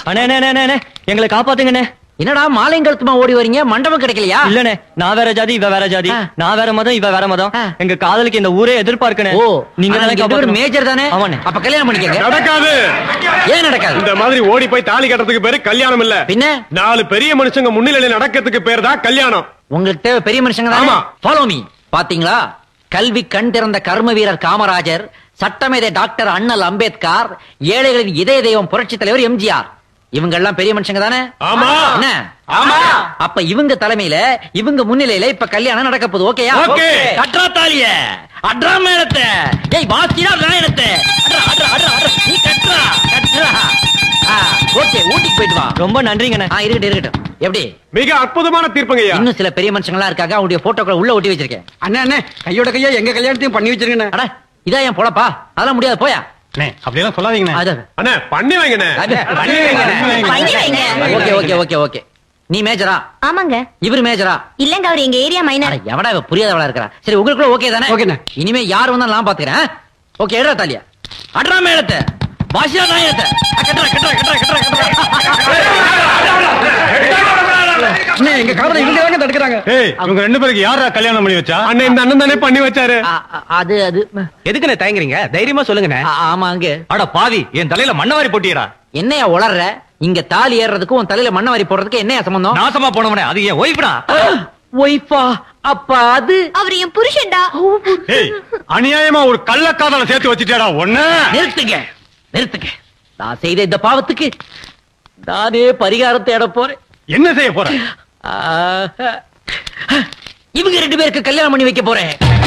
அண்ணே அண்ணே, அண்ணே அண்ணே எங்களை காப்பாத்துங்கண்ணே என்னடா மாலைங்கழுத்துமா ஓடி வரீங்க மண்டபம் கிடைக்கலையா இல்லண்ணே நான் வேற ஜாதி இவ வேற ஜாதி ஆ. நான் வேற மதம் இவ வேற மதம் ஆ. எங்க காதலுக்கு இந்த ஊரே எதிர்பார்க்கணே ஓ நீங்க ஆனா தானே நீங்க ரெண்டு பேரும் காப்பாத்தணும். மேஜர் தானே ஆமாண்ணே அப்ப கல்யாணம் பண்ணிக்கங்க நடக்காது ஏன் நடக்காது இந்த மாதிரி ஓடி போய் தாலி கட்டுறதுக்கு பேரு கல்யாணம் இல்ல பின்ன நாலு பெரிய மனுஷங்க முன்னிலையில நடக்கிறதுக்கு பேர் தான் கல்யாணம் உங்களுக்கு தேவை பெரிய மனுஷங்க ஆமா. ஃபாலோ மீ பாத்தீங்களா கல்வி கண் திறந்த கர்ம வீரர் காமராஜர் சட்டமேதை டாக்டர் அண்ணல் அம்பேத்கர் ஏழைகளின் இதய தெய்வம் புரட்சி தலைவர் எம்ஜிஆர் இவங்க எல்லாம் பெரிய மனுஷங்க தானே ஆமா. என்ன ஆமா. அப்ப இவங்க தலைமையில இவங்க முன்னிலையில இப்ப கல்யாணம் நடக்க போகுது ஓகேயா ஓகே. கட்ரா தாலிய அட்ரா மேளத்தை ஏய் வாசிடா நாயனத்தை அட்ரா அட்ரா அட்ரா அட்ரா நீ கட்ரா கட்ரா ஓகே ஊட்டிக்கு போயிட்டு வா ரொம்ப நன்றிங்கண்ணே ஆ இருக்கட்டும் இருக்கட்டும் எப்படி மிக அற்புதமான தீர்ப்புங்கய்யா இன்னும் சில பெரிய மனுஷங்களா இருக்காங்க அவங்களுடைய போட்டோக்களை உள்ள ஒட்டி வச்சிருக்கேன் அண்ணே அண்ணே கையோட கையா எங்க கல்யாணத்தையும் பண்ணி வச்சிருக்கண்ணே அட இதா என் பொழப்பா அதெல்லாம் முடியாது போயா அப்படியெல்லாம் சொல்லாதீங்கண்ணே அது அண்ணே பண்ணி வைங்கண்ணே பண்ணி வைங்கண்ணே. பண்ணி வைங்க. ஓகே ஓகே ஓகே ஓகே நீ மேஜரா ஆமாங்க இவர் மேஜரா இல்லங்க அவர் எங்க ஏரியா அட, மைனர் எவடா இவ புரியாதவளா இருக்கறா சரி உங்களுக்குள்ள ஓகே தானே ஓகேண்ணே. இனிமே யார் வந்தாலும் நான் பாத்துக்கிறேன் ஓகே எடுறா தாலியா அட்ரா மேளத்தை வாசியா நாயத்தை கட்டுறா கட்டுறா கட்டுறா கட்டுறா அண்ணே எங்க காதல இவங்க தாங்க தடுக்கிறாங்க ஏய் இவங்க ரெண்டு பேருக்கு யாரா கல்யாணம் பண்ணி வச்சா அண்ணே இந்த அண்ணன் தானே பண்ணி வச்சாரு கட்டுறா அது அது எதுக்குண்ணே தயங்குறீங்க தைரியமா சொல்லுங்கண்ணே ஆ, ஆமா அங்க அட பாவி என் தலையில மண்ணவாரி போட்டியடா என்னையா உளர்ற இங்க தாலி ஏறுறதுக்கும் உன் தலையில மண்ணை வாரி போடுறதுக்கு என்னையா சம்பந்தம் நாசமா போனவனே அது என் ஒய்ஃப்டா ஒய்ஃபா அப்ப அது அவர் என் புருஷன்டா ஏய் அநியாயமா ஒரு கள்ளக்காதலை சேர்த்து வச்சுட்டேடா ஒண்ணு நிறுத்துங்க நிறுத்துங்க நான் செய்த இந்த பாவத்துக்கு நானே பரிகாரம் தேட போறேன் என்ன செய்ய போற ஆஹா. இவங்க ரெண்டு பேருக்கு கல்யாணம் பண்ணி வைக்க போறேன்